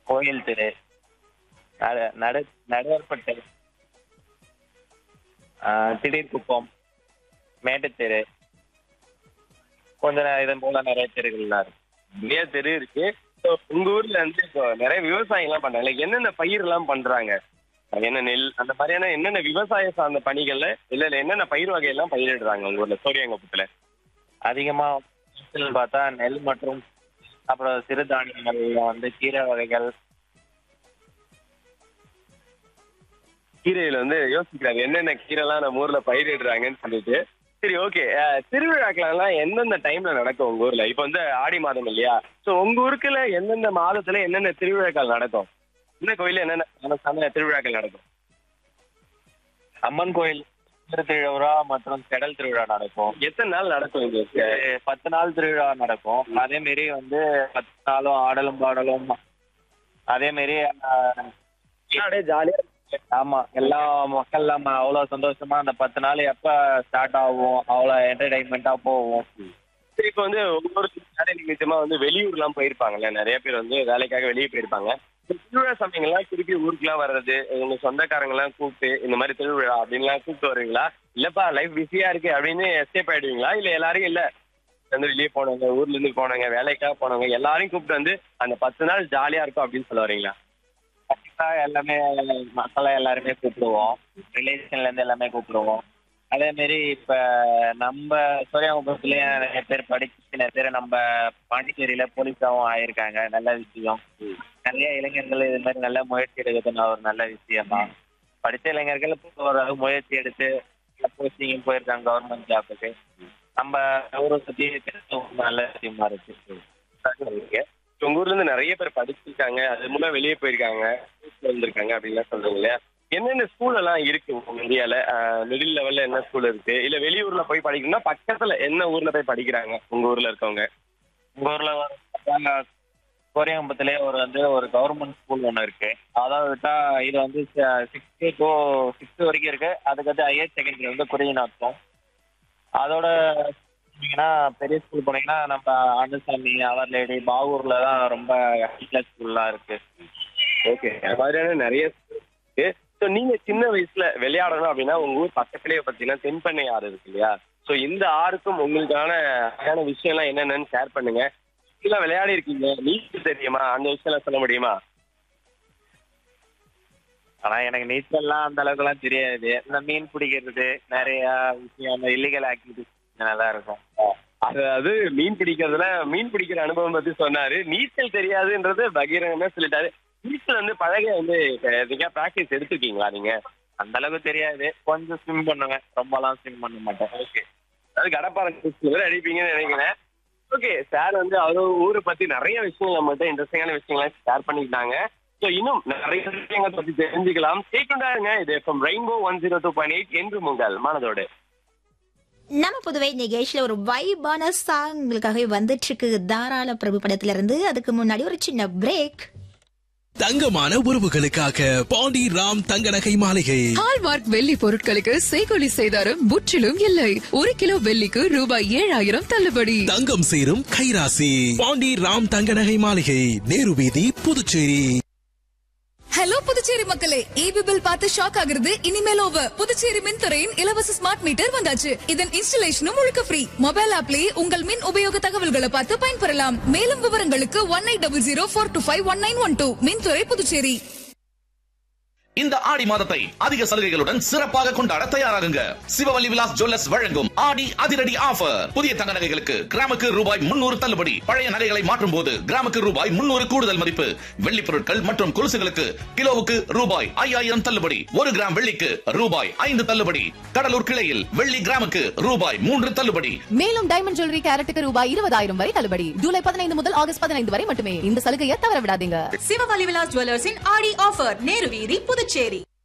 கோயில் தெரு நடு- நடு நடுவர்பட்டு ஆஹ் திடீர்குப்பம் மேட்டுத்தெரு கொஞ்சம் இதன் போல நிறைய தெருக்கள்லாம் இருக்கு நிறைய தெரு இருக்கு So, உங்க ஊர்ல வந்து இப்போ நிறைய விவசாயம் எல்லாம் பண்றாங்க Like, என்னென்ன பயிர் எல்லாம் பண்றாங்க என்ன நெல் அந்த மாதிரியான என்னென்ன விவசாயம் சார்ந்த பணிகள்ல இல்ல இல்ல என்னென்ன பயிர் வகையெல்லாம் பயிரிடுறாங்க உங்க ஊர்ல சோழியங்குப்பத்துல அதிகமா பார்த்தா நெல் மற்றும் அப்புறம் சிறுதானியங்கள்ல வந்து கீரை வகைகள் கீரையில வந்து யோசிக்கிறாங்க என்னென்ன கீரை எல்லாம் நம்ம ஊர்ல பயிரிடுறாங்கன்னு சொல்லிட்டு சரி ஓகே திருவிழாக்கள் எல்லாம் எந்தெந்த டைம்ல நடக்கும் உங்க ஊர்ல இப்போ வந்து ஆடி மாதம் இல்லையா சோ உங்க ஊருக்குள்ள எந்தெந்த மாதத்துல என்னென்ன திருவிழாக்கள் நடக்கும் இந்த கோயில்ல என்னென்ன famous-ஆன திருவிழாக்கள் நடக்கும் அம்மன் கோயில் திருவிழா மற்றும் செடல் திருவிழா நடக்கும் எத்தனை நாள் நடக்கும் இங்க இது பத்து நாள் திருவிழா நடக்கும் அதே மாரி வந்து பத்து நாளும் ஆடலும் பாடலும் அதே மாரி ஆஹ், அப்படியே ஜாலியா ஆமா எல்லா மக்கள் எல்லாம் அவ்வளவு சந்தோஷமா அந்த பத்து நாள் எப்ப ஸ்டார்ட் ஆகும் அவ்வளவு என்டர்டைன்மெண்டா போகும் சரி இப்போ வந்து ஒவ்வொரு வேலை நிமித்தமா வந்து வெளியூர்லாம் போயிருப்பாங்கல்ல நிறைய பேர் வந்து வேலைக்காக வெளியே போயிருப்பாங்க இந்த திருவிழா சமயங்கள்லாம் திருப்பி ஊருக்குலாம் வர்றது உங்க சொந்தக்காரங்க எல்லாம் கூப்பிட்டு இந்த மாதிரி திருவிழா அப்படின்லாம் கூப்பிட்டு வருவீங்களா இல்லப்பா லைஃப் பிஸியா இருக்கு அப்படின்னு எஸ்கேப் ஆயிடுவீங்களா இல்ல எல்லாரும் இல்ல வந்து வெளியே போனவங்க ஊர்ல இருந்து போனவங்க வேலைக்காக போனவங்க எல்லாரையும் கூப்பிட்டு வந்து அந்த பத்து நாள் ஜாலியா இருக்கும் அப்படின்னு சொல்ல வரீங்களா கண்டிப்பா எல்லாமே மக்களை எல்லாருமே கூப்பிடுவோம் ரிலேஷன்ல இருந்து எல்லாமே கூப்பிடுவோம் அதே மாரி இப்ப நம்ம சூரியகுப்பத்துலயும் நிறைய பேர் படிச்சு நிறைய பேர் நம்ம பாண்டிச்சேரியில போலீஸாவும் ஆயிருக்காங்க நல்ல விஷயம் நிறைய இளைஞர்கள் இது மாதிரி நல்ல முயற்சி எடுக்கிறது ஒரு நல்ல விஷயம் தான் படிச்ச இளைஞர்கள் இப்போ ஒரு முயற்சி எடுத்து போஸ்டிங் போயிருக்காங்க கவர்மெண்ட் ஜாப்புக்கு நம்ம ஊரை சுத்தி இருக்கிறது ஒரு நல்ல விஷயமா இருக்கு இருக்கு உங்க ஊர்ல இருந்து நிறைய பேர் படிச்சிருக்காங்க அது மூலம் வெளியே போயிருக்காங்க வீட்டுல வந்திருக்காங்க அப்படின்லாம் சொல்றீங்க இல்லையா என்னென்ன ஸ்கூல் எல்லாம் இருக்கு உங்க இந்தியால மிடில் லெவல்ல என்ன ஸ்கூல் இருக்கு இல்ல வெளியூர்ல போய் படிக்கணும்னா பக்கத்துல என்ன ஊர்ல போய் படிக்கிறாங்க உங்க ஊர்ல இருக்கவங்க உங்க ஊர்ல ஒரு கோரியம்பத்திலே ஒரு வந்து ஒரு கவர்மெண்ட் ஸ்கூல் ஒன்று இருக்கு அதாவது விட்டா இது வந்து சிக்ஸ்த்து டு சிக்ஸ்த் வரைக்கும் இருக்கு அதுக்கு வந்து ஹையர் செகண்டரி வந்து குறியினாக்கும் அதோட போனீங்கன்னா பெரிய ஸ்கூல் போனீங்கன்னா நம்ம ஆண்டசாமி அவர் லேடி பாகூர்ல தான் ரொம்ப ஹை கிளாஸ் ஸ்கூல்லாம் இருக்கு ஓகே அது மாதிரியான நிறைய school இருக்கு ஸோ நீங்க சின்ன வயசுல விளையாடணும் அப்படின்னா உங்க ஊர் பக்கத்துலயே பாத்தீங்கன்னா தென்பண்ணை ஆறு இருக்கு இல்லையா ஸோ இந்த ஆறுக்கும் உங்களுக்கான அழகான விஷயம்லாம் என்னென்னு ஷேர் பண்ணுங்க இதெல்லாம் விளையாடி இருக்கீங்க நீச்சல் தெரியுமா அந்த விஷயம்லாம் சொல்ல முடியுமா ஆனா எனக்கு நீச்சல்லாம் அந்த அளவுக்குலாம் தெரியாது இந்த மீன் பிடிக்கிறது நிறைய விஷயம் அந்த இல்லீகல் ஆக்டிவிட்டிஸ் நல்லா இருக்கும் அது அது மீன் பிடிக்கிறதுல மீன் பிடிக்கிற அனுபவம் பத்தி சொன்னாரு நீச்சல் தெரியாதுன்றது பகீரங்கமே சொல்லிட்டாரு நீச்சல் வந்து பழக வந்து நீங்க ப்ராக்டிஸ் எடுத்துருக்கீங்களா நீங்க அந்த அளவுக்கு தெரியாது கொஞ்சம் ஸ்விம் பண்ணுவேன் ரொம்பலாம் ஸ்விம் பண்ண மாட்டேன் ஓகே அதாவது கடப்பாறை குஸ்தி அடிப்பீங்கன்னு நினைக்கிறேன் ஓகே சார் வந்து அவர் ஊரை பத்தி நிறைய விஷயங்கள் நம்மகிட்ட இன்ட்ரெஸ்டிங்கான விஷயங்களை ஷேர் பண்ணிக்கிட்டாங்க ஸோ இன்னும் நிறைய விஷயங்கள் பத்தி தெரிஞ்சுக்கலாம் கேட்கண்டா இருங்க இது FM Rainbow one zero two point eight என்று உங்கள் மனதோடு நம்ம புதுவை நிகழ்ச்சியில ஒரு வைபான சாங் உங்களுக்காகவே வந்துட்டு இருக்கு தாராள பிரபு படத்துல இருந்து அதுக்கு முன்னாடி ஒரு சின்ன பிரேக் தங்கமான உறவுகளுக்காக பாண்டி ராம் தங்க நகை மாளிகை ஹால்மார்க் வெள்ளி பொருட்களுக்கு செய்கொலி செய்தாரும் முற்றிலும் இல்லை ஒரு கிலோ வெள்ளிக்கு ரூபாய் ஏழாயிரம் தள்ளுபடி தங்கம் சேரும் கைராசி பாண்டி ராம் தங்க நகை மாளிகை நேரு வீதி புதுச்சேரி ஹலோ புதுச்சேரி மக்களே ஈபி பில் பார்த்து ஷாக் ஆகுறது இனிமேல் ஓவர் புதுச்சேரி மின்துறையின் இலவச ஸ்மார்ட் மீட்டர் வந்தாச்சு இதன் இன்ஸ்டலேஷனும் முழுக்க ஃப்ரீ மொபைல் ஆப்லயே உங்கள் மின் உபயோக தகவல்களை பார்த்து பயன்பெறலாம் மேலும் விவரங்களுக்கு one eight double zero four two five one nine one two மின்துறை புதுச்சேரி இந்த ஆடி மாதத்தை அதிக சலுகைகளுடன் சிறப்பாக கொண்டாட தயாராகுங்க சிவவல்லி விலாஸ் ஜுவல்லர்ஸ் வழங்கும் ஆடி அதிரடி ஆஃபர் புதிய தங்க நகைகளுக்கு கிராமுக்கு ரூபாய் முன்னூறு தள்ளுபடி பழைய நகைகளை மாற்றும் போது கிராமுக்கு ரூபாய் முன்னூறு கூடுதல் மதிப்பு வெள்ளி பொருட்கள் மற்றும் கொலுசுகளுக்கு கிலோவுக்கு ரூபாய் ஐயாயிரம் தள்ளுபடி ஒரு கிராம் வெள்ளிக்கு ரூபாய் ஐந்து தள்ளுபடி கடலூர் கிளையில் வெள்ளி கிராமுக்கு ரூபாய் மூன்று தள்ளுபடி மேலும் டைமண்ட் ஜுவல்லரி கேரட்டுக்கு ரூபாய் இருபதாயிரம் வரை தள்ளுபடி ஜூலை பதினைந்து முதல் ஆகஸ்ட் பதினைந்து வரை மட்டுமே இந்த சலுகையை தவற விடாதீங்க சிவவலி விலாஸ் ஜுவல்லர்ஸின் ஆடி ஆஃபர் நேரு வீதி புதுச்சேரி